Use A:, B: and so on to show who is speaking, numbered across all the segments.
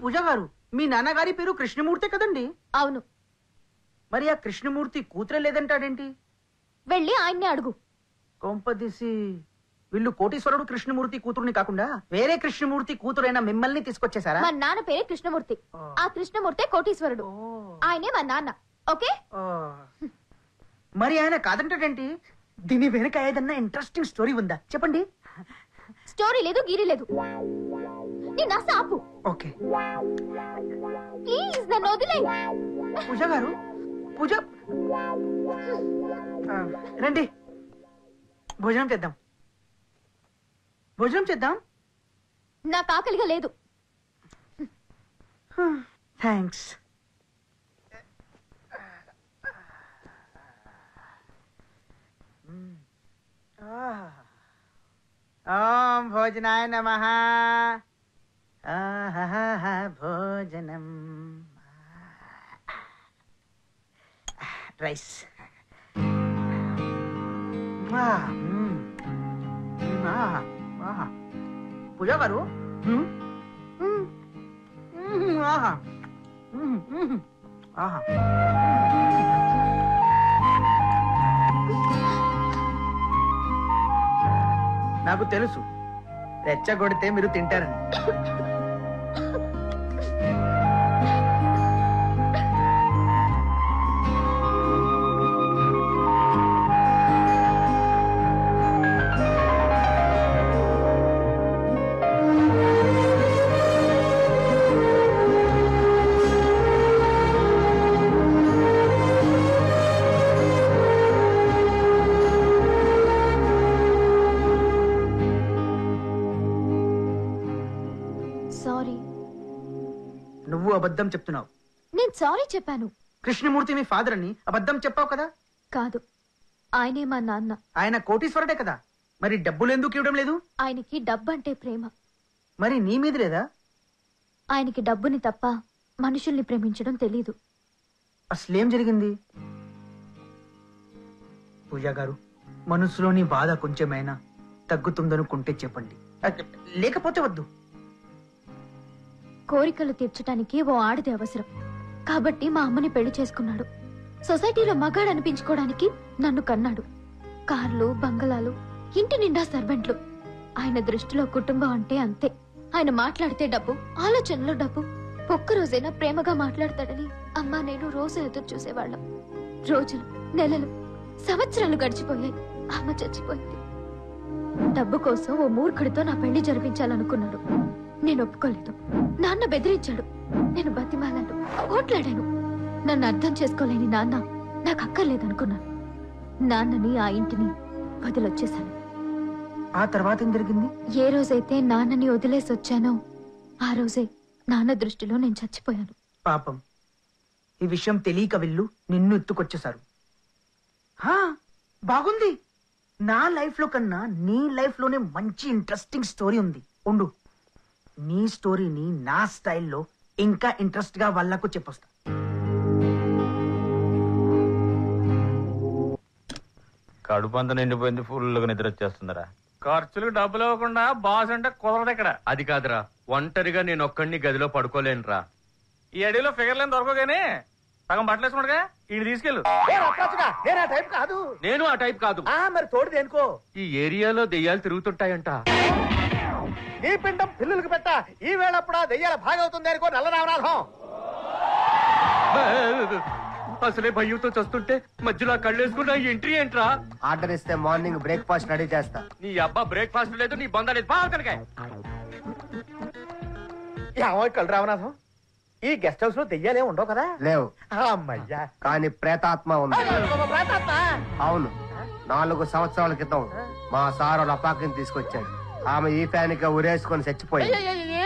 A: పూజ గారు మీ నాన్నగారి పేరు కృష్ణమూర్తి కదండి
B: అవును
A: మరి ఆ కృష్ణమూర్తి కూతురే లేదంటాడేంటి
B: వెళ్ళి ఆయన్నే అడుగు
A: కొంపదీసి వీళ్ళు కోటీశ్వరుడు కృష్ణమూర్తి కూతురుని కాకుండా వేరే కృష్ణమూర్తి కూతురైన మిమ్మల్ని తీసుకొచ్చేసారా
B: మా నాన్న పేరే కృష్ణమూర్తి ఆ కృష్ణమూర్తే కోటీశ్వరుడు
A: ఓ,
B: ఆయనే మా నాన్న ఓకే
A: ఓ. మరి ఆయన కాదంటాడేంటి దీని వెనక ఏదన్నా ఇంట్రెస్టింగ్ స్టోరీ ఉందా చెప్పండి
B: స్టోరీ లేదు గీరీ లేదు నీ నస ఆపు
A: ఓకే
B: ప్లీజ్ నన్ను వదిలే
A: పూజ గారు పూజ ఆ, రండి భోజనం చేద్దాం భోజనం చేద్దాం
B: నాకు ఆకలిగా లేదు
A: థ్యాంక్స్ ఓం భోజనాయ నమ భోజనం రైస్ పూజ గారు మ్మ్.
B: మ్మ్.
A: మ్మ్, ఆహా మ్మ్, మ్మ్. ఆహా నాకు తెలుసు రెచ్చగొడితే మీరు తింటారని
B: సారీ
A: నువ్వు అబద్ధం చెప్తున్నావు
B: నేను సారీ చెప్పాను
A: కృష్ణమూర్తి మీ ఫాదర్ అని అబద్ధం చెప్పావు కదా
B: కాదు ఆయనే మా నాన్న
A: ఆయన కోటీశ్వరుడే కదా మరి డబ్బులు ఎందుకు ఇవ్వడం లేదు
B: ఆయనకి డబ్బంటే ప్రేమ
A: మరి నీ మీద లేదా
B: ఆయనకి డబ్బుని తప్ప మనుషుల్ని ప్రేమించడం తెలీదు
A: అసలేం జరిగింది పూజా గారు మనసులోని బాధ కొంచెమైనా తగ్గుతుందనుకుంటే చెప్పండి అ- లేకపోతే వద్దు
B: కోరికలు తీర్చడానికి ఓ ఆడది అవసరం కాబట్టి మా అమ్మని పెళ్లి చేసుకున్నాడు సొసైటీలో మగాడు అనిపించుకోవడానికి నన్ను కన్నాడు కార్లు బంగళాలు ఇంటి నిండా సర్వెంట్లు ఆయన దృష్టిలో కుటుంబం అంటే అంతే ఆయన మాట్లాడితే డబ్బు ఆలోచనలో డబ్బు ఒక్క రోజైనా ప్రేమగా మాట్లాడతాడని అమ్మా నేను రోజు ఎదురు చూసేవాళ్ళం రోజులు నెలలు సంవత్సరాలు గడిచిపోయాయి అమ్మ చచ్చిపోయింది డబ్బు కోసం ఓ మూర్ఖుడితో నా పెళ్లి జరిపించాలనుకున్నాడు నేను ఒప్పుకోలేదు నాన్న బెదిరించాడు నేను బతిమాలాను ఓట్లాడాను నన్ను అర్థం చేసుకోలేని నాన్న నాకు అక్కర్లేదనుకున్నాను నాన్నని ఆ ఇంటిని వదిలొచ్చేశాను
A: ఆ తర్వాత ఏం జరిగింది
B: ఏ రోజైతే నాన్నని వదిలేసి వచ్చానో ఆ రోజే నాన్న దృష్టిలో నేను చచ్చిపోయాను
A: పాపం ఈ విషయం తెలియక వెళ్ళు నిన్ను ఎత్తుకొచ్చేశారు హా, బాగుంది నా లైఫ్ లో కన్నా నీ లైఫ్ లోనే మంచి ఇంట్రెస్టింగ్ స్టోరీ ఉంది ఉండు నీ స్టోరీని నా స్టైల్లో ఇంకా ఇంట్రెస్ట్ గా వాళ్ళకు చెప్పొస్తా
C: కడుపు అంతా నిండిపోయింది ఫుల్గా నిద్ర వచ్చేస్తుందరా
D: ఖర్చులకు డబ్బులు ఇవ్వకుండా బాస్ అంటే కుదరదు ఇక్కడ
E: అది కాదురా ఒంటరిగా నేను ఒక్కడిని గదిలో పడుకోలేనురా
D: ఈ అడవిలో ఫిగర్లేని దొరకగానే సగం బట్టలు వేసుకున్నాడుగా ఈయన తీసుకెళ్ళు
A: నేను ఆ టైప్ కాదు
E: నేను ఆ టైప్ కాదు
A: ఆ మరి తోడు దేనికో
E: ఈ ఏరియాలో దెయ్యాలు తిరుగుతుంటాయంట
A: నీ పిండం పిల్లులకు పెట్ట ఈ వేళప్పుడా దెయ్యాల భాగవుతుంది అనుకో నల్ల రామనాథం
E: అసలే భయంతో చస్తుంటే మధ్యలో ఆ కళ్ళేసుకున్నా ఎంట్రీ ఏంట్రా
F: ఆర్డర్ ఇస్తే మార్నింగ్ బ్రేక్ఫాస్ట్ రెడీ చేస్తా
E: నీ అబ్బా బ్రేక్ఫాస్ట్ లేదు నీ బంద లేదు బాగా కనుక
A: ఏమో కళ్ళు రామనాథం ఈ గెస్ట్ హౌస్ లో దెయ్యాలే ఉండవు కదా
F: లేవు
A: అమ్మయ్యా
F: కానీ ప్రేతాత్మ ఉంది అవును నాలుగు సంవత్సరాల క్రితం మా సారు లపాకిని తీసుకొచ్చాడు ఆమె ఈ ఫ్యాన్ కి ఉరేసుకొని చచ్చిపోయింది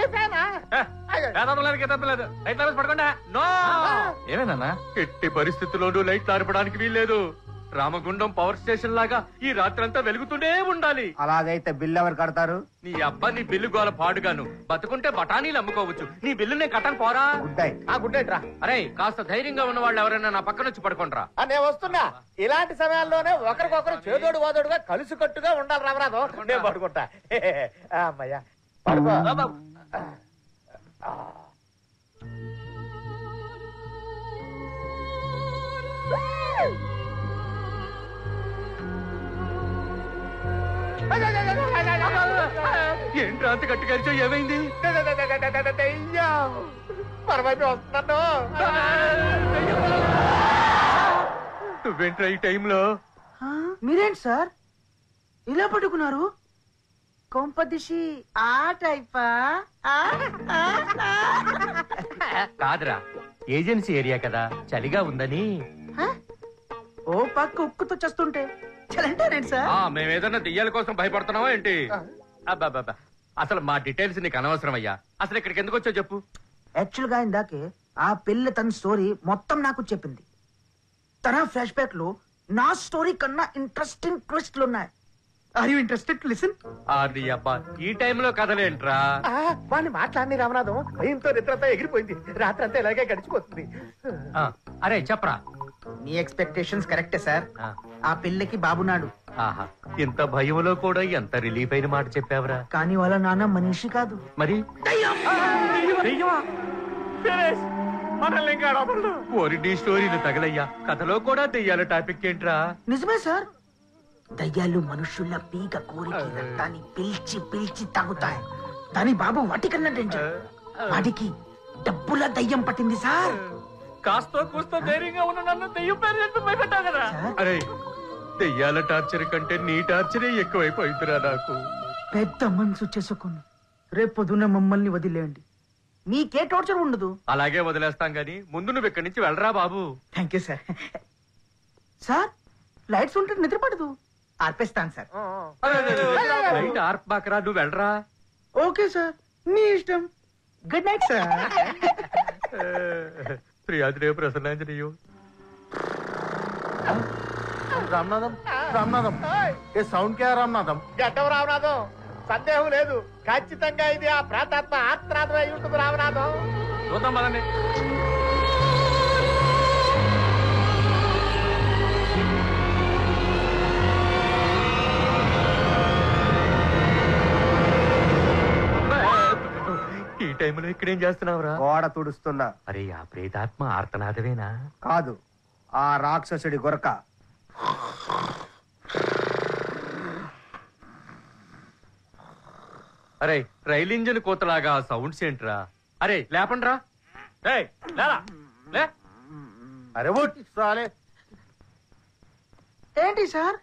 D: పడకుండా
E: నో
D: ఏమేనా
E: ఎట్టి పరిస్థితుల్లోనూ లైట్ ఆర్పడానికి వీల్లేదు రామగుండం పవర్ స్టేషన్ లాగా ఈ రాత్రంతా వెలుగుతూనే ఉండాలి
F: అలాగైతే బిల్ ఎవరు కడతారు
E: నీ అబ్బా నీ బిల్లు గోల పాడుగాను బతుకుంటే బఠానీలు అమ్ముకోవచ్చు నీ బిల్లు నేను కట్టను పోరా
F: గుడ్ నైట్
A: ఆ గుడ్ నైట్ రా
E: అరే కాస్త ధైర్యంగా ఉన్న వాళ్ళు ఎవరైనా నా పక్కన వచ్చి పడుకోండిరా
A: ఆ, నేను వస్తున్నా ఇలాంటి సమయాల్లోనే ఒకరికొకరు చేదోడు వాదోడుగా కలిసికట్టుగా ఉండాలి రామనాథం నేను పడుకుంటా ఆ, అమ్మయ్యా పడుకో
E: ఏంట్రా అంత గట్టిగా అరిచావు? ఏమైంది నువ్వేంట్రా ఈ టైంలో
A: ఆ, మీరేంటి సార్ ఇలా పట్టుకున్నారు కొంపదిషి ఆ టైపా ఆ, ఆ, ఆ.
E: కాదురా ఏజెన్సీ ఏరియా కదా చలిగా ఉందని
A: హ? ఓ పక్క ఉక్కుతో చేస్తుంటే చలంటారండి సార్
E: ఆ మేమేదన్నా దెయ్యాల కోసం భయపడుతున్నావా ఏంటి అబ్బాబ్బా అసలు మా డీటెయిల్స్ నీకు అనవసరం అయ్యా అసలు ఇక్కడికి ఎందుకు వచ్చావు చెప్పు
A: యాక్చువల్ గా ఇందాకే ఆ పిల్ల తన స్టోరీ మొత్తం నాకు చెప్పింది తన ఫ్లాష్ బ్యాక్ లో నా స్టోరీ కన్నా ఇంట్రెస్టింగ్ ట్విస్ట్లు ఉన్నాయి ఆర్ యూ ఇంట్రెస్టెడ్ లిసన్
E: అది అబ్బా ఈ టైంలో కథలేంట్రా
F: వాడిని మాట్లాడి రామనాథం భయంతో నిద్రతో ఎగిరిపోయింది రాత్రి అంతా ఇలాగే గడిచిపోతుంది
E: ఆ, అరే చెప్పరా
A: మీ ఎక్స్పెక్టేషన్స్ కరెక్టే సార్
E: ఆ,
A: ఆ పిల్లకి బాబునాడు
E: ఆహా ఇంత భయంలో కూడా ఎంత రిలీఫ్ అయిన మాట చెప్పావురా
A: కానీ వాళ్ళ నాన్న మనిషి కాదు
E: మరి
D: మనల్ని ఇంకా అడగదు.
E: ఓరి నీ స్టోరీలు తగలయ్యా కథలో కూడా దెయ్యాల టాపిక్ ఏంట్రా
A: నిజమే సార్ దయ్యాలు మనుషుల పీక కోరిక రక్తాన్ని పిలిచి పిలిచి తాగుతాయి దాని బాబు వాటికన్నా డేంజర్ వాడికి డబ్బుల దయ్యం పట్టింది సార్
D: కాస్తో కూస్తో ధైర్యంగా ఉన్న నన్ను దెయ్యం పేరు చెప్పి భయపెట్టావు కదా
A: సార్
E: అరే దెయ్యాల టార్చర్ కంటే నీ టార్చరే ఎక్కువైపోయిందిరా నాకు
A: పెద్ద మనసు చేసుకుని రేపొద్దున మమ్మల్ని వదిలేయండి మీకే టార్చర్ ఉండదు
E: అలాగే వదిలేస్తాం గాని ముందు నువ్వు ఇక్కడి నుంచి వెళ్ళరా బాబు
A: thank you sir sir lights ఉంటే నిద్ర పడదు ఆర్పేస్తాను సార్
E: బయట ఆర్పాకరా నువ్వు వెళ్ళరా
A: ఓకే సార్ మీ ఇష్టం గుడ్ నైట్ సార్
E: ప్రియాజనేయ ప్రసన్నాంజనేయు
F: రామనాథం రామనాథం ఏ సౌండ్ కే రామనాథం గడ్డం రామనాథం సందేహం లేదు ఖచ్చితంగా ఇది ఆ ప్రాతాత్మ ఆత్రాత్మ అయి ఉంటుంది రామనాథం
D: చూద్దాం పదండి
E: ఈ టైంలో ఇక్కడేం చేస్తున్నావురా
F: గోడ తుడుస్తున్నా
E: అరే ఆ ప్రేతాత్మ ఆర్తనాదవేనా
F: కాదు ఆ రాక్షసుడి గొరక
E: అరే రైలు ఇంజిన్ కోతలాగా ఆ సౌండ్స్ ఏంట్రా అరే లేపండ్రా
D: ఏయ్, లేరా లే
F: అరే ఉట్ సాలే
A: ఏంటి సార్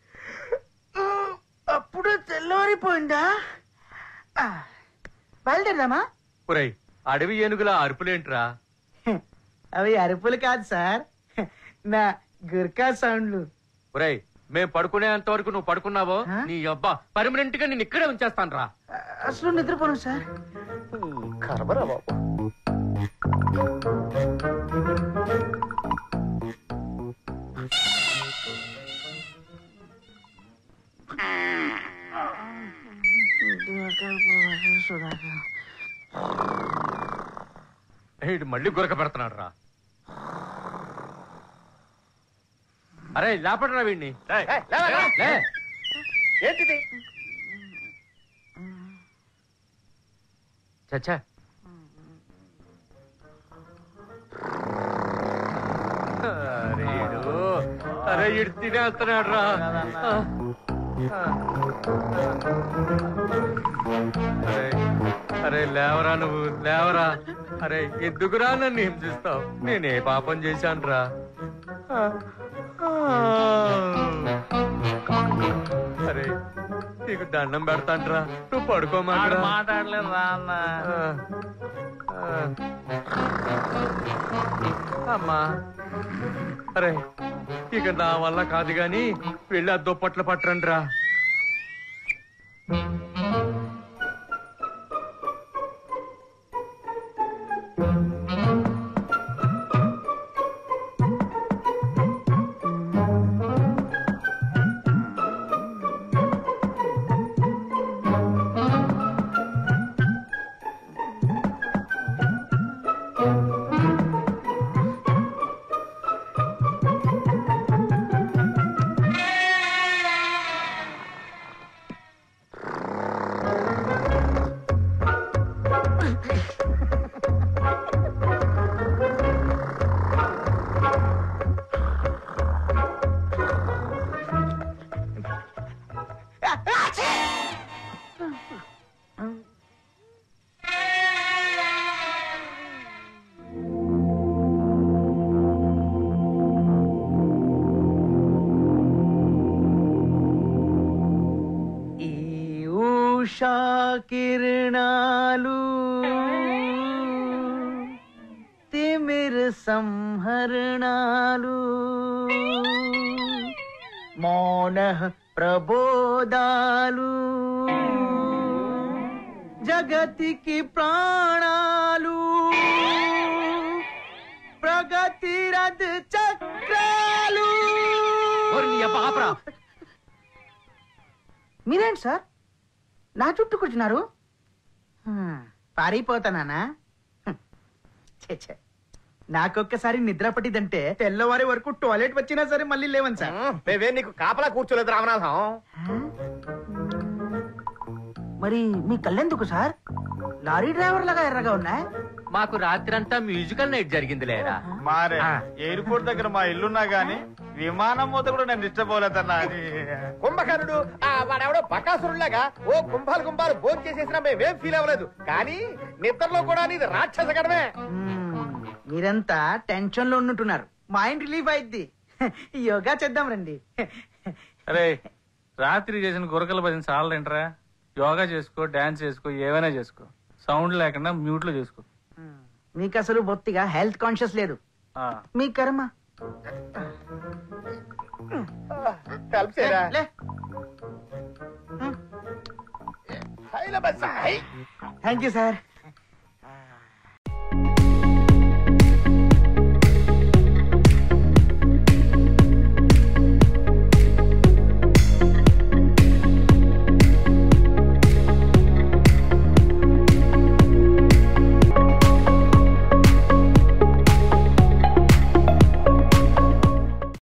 A: అప్పుడు తెల్లవారిపోయిందా ఆ, బయలుదేరదామా
E: ఒరేయ్ అడవి ఏనుగుల అరుపులేంట్రా
A: అవి అరుపులు కాదు సార్ నా గుర్కా సౌండ్లు
E: ఒరేయ్ మేం పడుకునేంత వరకు నువ్వు పడుకున్నావో
A: ఆ?
E: నీ అబ్బా పర్మనెంట్ గా నేను ఇక్కడే ఉంచేస్తాను రా
A: అసలు నిద్రపోను సార్
F: కరబరా బాబు
E: ఏడు మళ్ళీ గురక పెడుతున్నాడు రా అరే లేపడరా వీడిని
D: ఏయ్,
E: లే
F: ఏంటిది
E: చచ్చా అరే ఈడు, అరే ఇడు తినేస్తున్నాడు రా అరే అరే లేవరా నువ్వు లేవరా అరే ఎందుకురా నన్ను హింసిస్తావు నేనే పాపం చేశాను రా అరే నీకు దండం పెడతాంట్రా నువ్వు
D: ఆడు
E: పడుకోమాటరా
D: మాట్లాడలేదు రా అన్న
E: ఆ, ఆ. అమ్మా అరే ఇక నా వల్ల కాదు గాని వెళ్ళి ఆ దుప్పట్లు పట్టరండి రా
A: ఉషా కిరణాలు తిమిర సంహరణాలు మౌన ప్రబోధాలు జగతికి ప్రాణాలు ప్రగతి రథ చక్రాలు మీరేంటి సార్ నా చుట్టూ కూర్చున్నారు హ్మ్, పారిపోతానా హ్మ్, ఛే, ఛే. నాకొక్కసారి నిద్ర పట్టిదంటే తెల్లవారి వరకు టాయిలెట్ వచ్చినా సరే మళ్ళీ లేవని సార్
F: మేమే నీకు కాపలా కూర్చోలేదు రామనాథం
A: మరి మీ కళ్ళెందుకు సార్ లారీ డ్రైవర్ లాగా ఎర్రగా ఉన్నాయి
E: మాకు రాత్రంతా మ్యూజికల్ నైట్ జరిగింది లేరా
C: మారే ఎయిర్పోర్ట్ దగ్గర మా ఇల్లున్నా గానీ విమానం మూత కూడా నేను డిస్టర్బ్ అవ్వలేదన్నా అని
F: కుంభకర్ణుడు ఆ వాడెవడో బకాసురులాగా ఓ కుంభాలు కుంభాలు భోజనం చేసేసినా మేమేం ఫీల్ అవ్వలేదు కానీ నిద్రలో కూడా నీది రాక్షస గడమే
A: మ్మ్, మీరంతా టెన్షన్ లో ఉన్నట్టున్నారు మైండ్ రిలీఫ్ అయిద్ది యోగా చేద్దాం రండి
D: అరే రాత్రి చేసిన గురకల భజన చాలంటరా యోగా చేసుకో డాన్స్ చేసుకో ఏమైనా చేసుకో సౌండ్ లేకుండా మ్యూట్ లో చేసుకో
A: మీకు అసలు బొత్తిగా హెల్త్ కాన్షియస్ లేదు
D: ఆ.
A: మీ కర్మ
F: కలిసేరా
A: లే
F: హైల బస్సా, హై.
A: Thank you sir